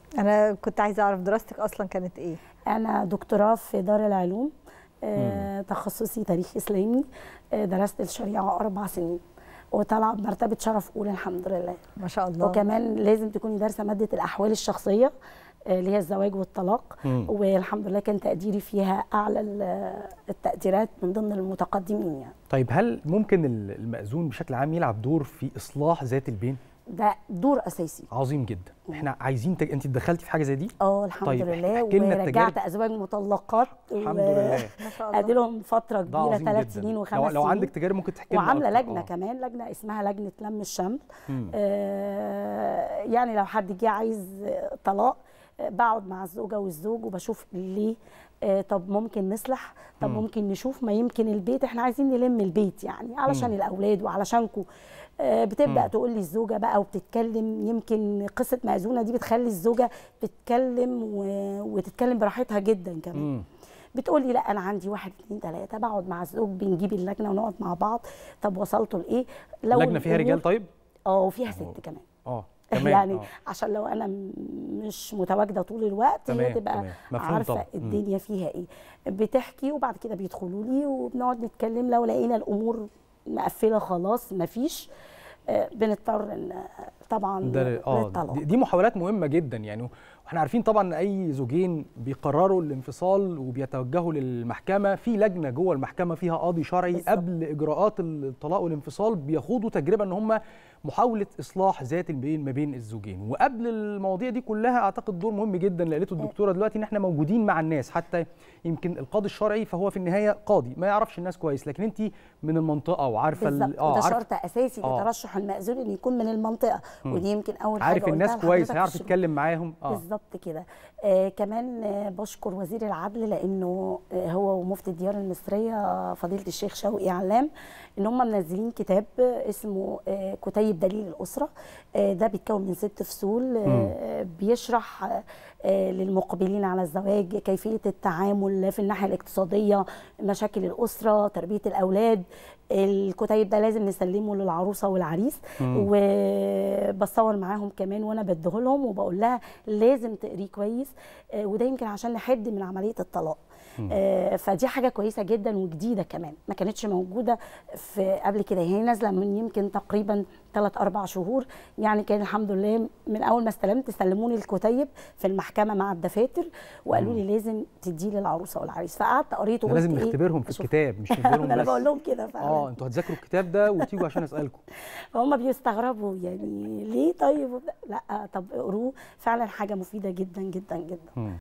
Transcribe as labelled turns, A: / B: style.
A: انا كنت عايزه اعرف دراستك اصلا كانت ايه
B: انا دكتوراه في دار العلوم آه، تخصصي تاريخ اسلامي آه، درست الشريعه اربع سنين وطالعه بمرتبه شرف اولى الحمد لله
A: ما شاء الله
B: وكمان لازم تكوني دارسه ماده الاحوال الشخصيه آه، اللي هي الزواج والطلاق
C: مم.
B: والحمد لله كان تقديري فيها اعلى ال- التقديرات من ضمن المتقدمين يعني
C: طيب هل ممكن ال- المأذون بشكل عام يلعب دور في اصلاح ذات البين
B: ده دور اساسي
C: عظيم جدا احنا عايزين تج... انت دخلتي في حاجه زي دي
B: اه الحمد
C: طيب،
B: لله
C: احكي لنا
B: ورجعت
C: التجارب.
B: ازواج مطلقات
C: الحمد لله
A: ما شاء الله
B: ادي لهم فتره
C: ده
B: كبيره
C: عظيم
B: ثلاث
C: جدا
B: سنين وخمس
C: لو,
B: سنين
C: لو عندك تجارب ممكن تحكي لنا
B: وعامله
C: أكتر.
B: لجنه
C: آه.
B: كمان لجنه اسمها لجنه لم الشمل
C: مم.
B: آه يعني لو حد جه عايز آه، طلاق آه، بقعد مع الزوجه والزوج وبشوف ليه آه طب ممكن نصلح طب
C: مم.
B: ممكن نشوف ما يمكن البيت احنا عايزين نلم البيت يعني علشان
C: مم.
B: الاولاد وعلشانكم آه بتبدا
C: مم.
B: تقول لي الزوجه بقى وبتتكلم يمكن قصه مأذونه دي بتخلي الزوجه تتكلم و... وتتكلم براحتها جدا كمان
C: مم.
B: بتقول لي لا انا عندي واحد اتنين تلاته بقعد مع الزوج بنجيب اللجنه ونقعد مع بعض طب وصلتوا لايه؟ لو
C: لجنه فيها
B: الأمور-
C: رجال طيب
B: اه وفيها
C: أهو.
B: ست كمان
C: اه كمان
B: يعني
C: آه.
B: عشان لو انا م- مش متواجده طول الوقت هي
C: تمام،
B: تبقى
C: تمام. مفهوم
B: عارفه
C: طبعاً. مم.
B: الدنيا فيها ايه بتحكي وبعد كده بيدخلوا لي وبنقعد نتكلم لو لقينا الامور مقفله خلاص مفيش آه، بنضطر إن- طبعا
C: ده اه
B: للطلاق.
C: دي, دي محاولات مهمه جدا يعني واحنا عارفين طبعا ان اي زوجين بيقرروا الانفصال وبيتوجهوا للمحكمه في لجنه جوه المحكمه فيها قاضي شرعي
B: بالظبط.
C: قبل اجراءات الطلاق والانفصال بيخوضوا تجربه ان هم محاوله اصلاح ذات البين ما بين الزوجين وقبل المواضيع دي كلها اعتقد دور مهم جدا اللي قالته الدكتوره دلوقتي ان احنا موجودين مع الناس حتى يمكن القاضي الشرعي فهو في النهايه قاضي ما يعرفش الناس كويس لكن انت من المنطقه وعارفه ال-
B: بالظبط وده
C: عارفة-
B: شرط اساسي
C: آه.
B: لترشح المأذون ان يكون من المنطقه ودي يمكن اول
C: عارف
B: حاجه
C: الناس
B: قلتها
C: كويس
B: لحضرتك
C: هيعرف
B: في الشروط.
C: يتكلم معاهم اه
B: بالظبط كده آه كمان آه بشكر وزير العدل لانه آه هو ومفتي الديار المصريه فضيله الشيخ شوقي علام ان هم منزلين كتاب آه اسمه آه كتيب دليل الاسره آه ده بيتكون من ست فصول آه بيشرح آه آه للمقبلين على الزواج كيفيه التعامل في الناحيه الاقتصاديه مشاكل الاسره تربيه الاولاد الكتيب ده لازم نسلمه للعروسه والعريس وبصور معاهم كمان وانا بديهولهم وبقول لها لازم تقريه كويس آه، وده يمكن عشان نحد من عمليه الطلاق آه، فدي حاجه كويسه جدا وجديده كمان ما كانتش موجوده في قبل كده هي نازله من يمكن تقريبا 3 4 شهور يعني كان الحمد لله من اول ما استلمت سلموني الكتيب في المحكمه مع الدفاتر وقالوا لي لازم تديه للعروسه والعريس فقعدت قريته
C: ده
B: وقلت
C: لازم
B: إيه؟
C: نختبرهم في
B: أشوف.
C: الكتاب مش نديلهم
B: انا
C: بس
B: بقول لهم كده فعلا
C: اه انتوا هتذاكروا الكتاب ده وتيجوا عشان اسالكم
B: هم بيستغربوا يعني ليه طيب لا طب اقروه فعلا حاجه مفيده جدا جدا جدا